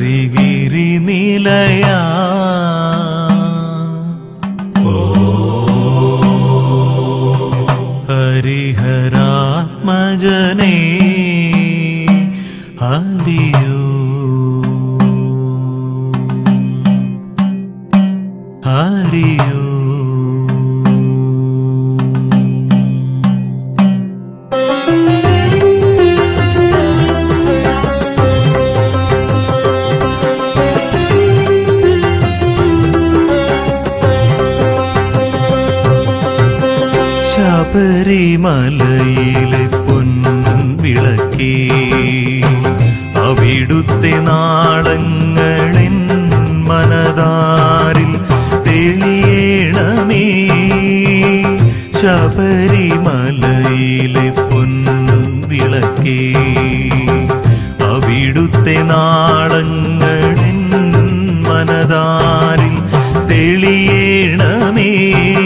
ഹരിഗിരി നിലയ ഹരിഹരാത്മജനേ ഹരിയോ ഹരിയോ ശബരിമലയിലെ പൊൻവിളക്കേ അവിടുത്തെ നാളങ്ങളെൻ മനതാരിൽ തെളിയണമേ ശബരിമലയിലെ പൊൻവിളക്കേ അവിടുത്തെ നാളങ്ങളെൻ മനതാരിൽ തെളിയണമേ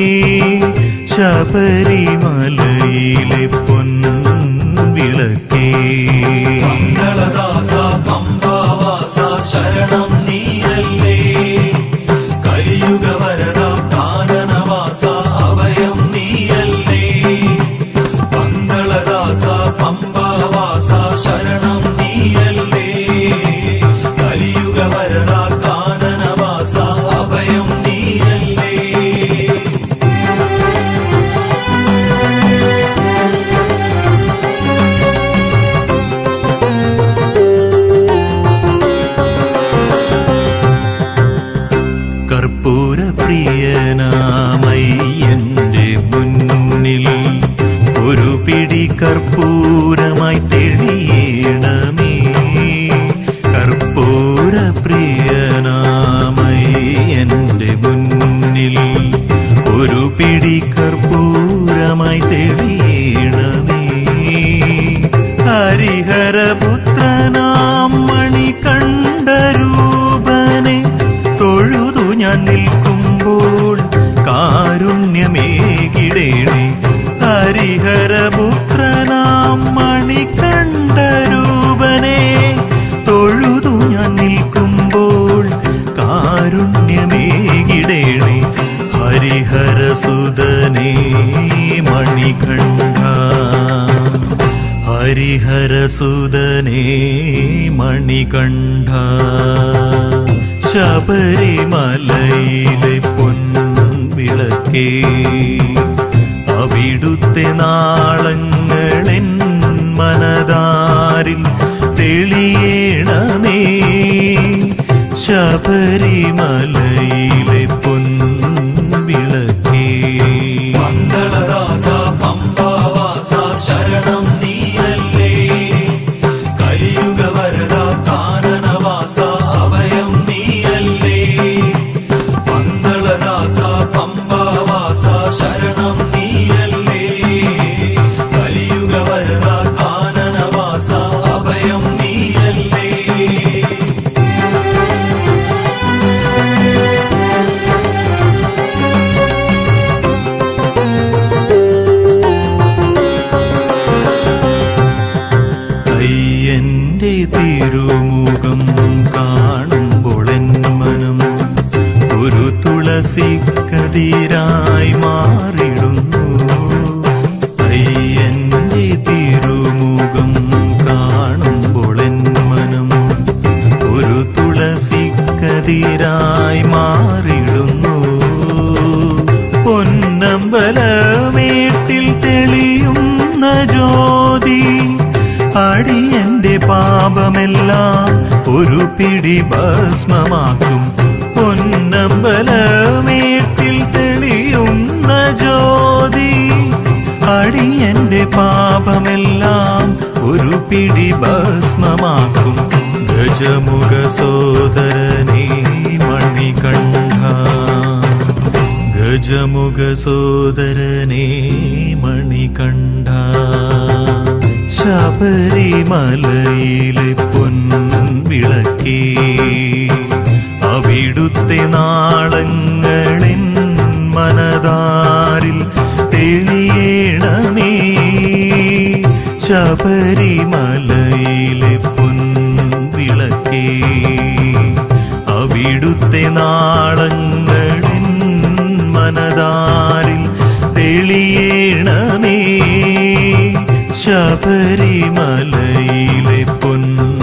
ശബരിമലയിലെ പൊൻവിളക്കേ മംഗളദാസ പമ്പാവാസ ശരണം നീയല്ലേ കലിയുഗ വരദ കാനനവാസ അഭയം നീയല്ലേ മംഗളദാസ പമ്പാവാസ ശരണം നീയല്ലേ കലിയുഗ വരദ കാനനവാസ അഭയം നീയല്ലേ കർപ്പൂര പ്രിയനാമയ്യന്റെ മുന്നിൽ ഒരു പിടി കർപ്പൂരമായി തെളിയണമേ കർപ്പൂര പ്രിയനാമയ്യന്റെ മുന്നിൽ ഒരു പിടി കർപ്പൂരമായി തെളിയണമേ ഹരിഹരപുത്രനാം മണികണ്ഠരൂപനെ തൊഴുതു ഞാൻ നിൽക്കുമ്പോൾ കാരുണ്യമേകിടേണേ ഹരിഹരപുത്രനാം മണികണ്ഠരൂപനെ തൊഴുതു ഞാൻ നിൽക്കുമ്പോൾ കാരുണ്യമേകിടേണേ ഹരിഹരസുതനേ മണികണ്ഠ ഹരിഹരസുതനേ മണികണ്ഠ ശബരിമലയിലെ പൊൻവിളക്കേ അവിടുത്തെ നാളങ്ങളെൻ മനതാരിൽ തെളിയണമേ ശബരിമലയിലെ പൊൻവിളക്കേ മംഗളദാസ പമ്പാവാസ ശരണം നീയല്ലേ കലിയുഗ വരദ കാനനവാസ അഭയം നീയല്ലേ മംഗളദാസ പമ്പാവാസ ശരണം നീയല്ലേ കലിയുഗ വരദ കാനനവാസ അഭയം നീയല്ലേ അയ്യന്റെ തിരുമുഖം കാണുമ്പോൾ എൻ മനം ഒരു തുളസി കതിരായി മാറിടുന്നു അയ്യന്റെ തിരുമുഖം കാണുമ്പോൾ എൻ മനം ഒരു തുളസി കതിരായി മാറിടുന്നു പൊന്നമ്പലമേട്ടിൽ തെളിയുന്ന ജ്യോതി അടിയന്റെ പാപമെല്ലാം ഒരു പിടി ഭസ്മമാക്കും പൊന്നമ്പലമേട്ടിൽ തെളിയുന്ന ജ്യോതി അടിയന്റെ പാപമെല്ലാം ഒരു പിടി ഭസ്മമാക്കും ഗജമുഖ സോദരനേ മണികണ്ഠ ഗജമുഖ സോദരനേ മണികണ്ഠ ശബരിമലയിലെ പൊൻവിളക്കേ അവിടുത്തെ നാളങ്ങളെൻ മനതാരിൽ തെളിയണമേ ശബരിമലയിലെ പൊൻവിളക്കേ വിളക്കേ അവിടുത്തെ നാളങ്ങളിൽ മനതാരിൽ തെളിയണമേ ശബരിമലയിലെ പൊൻ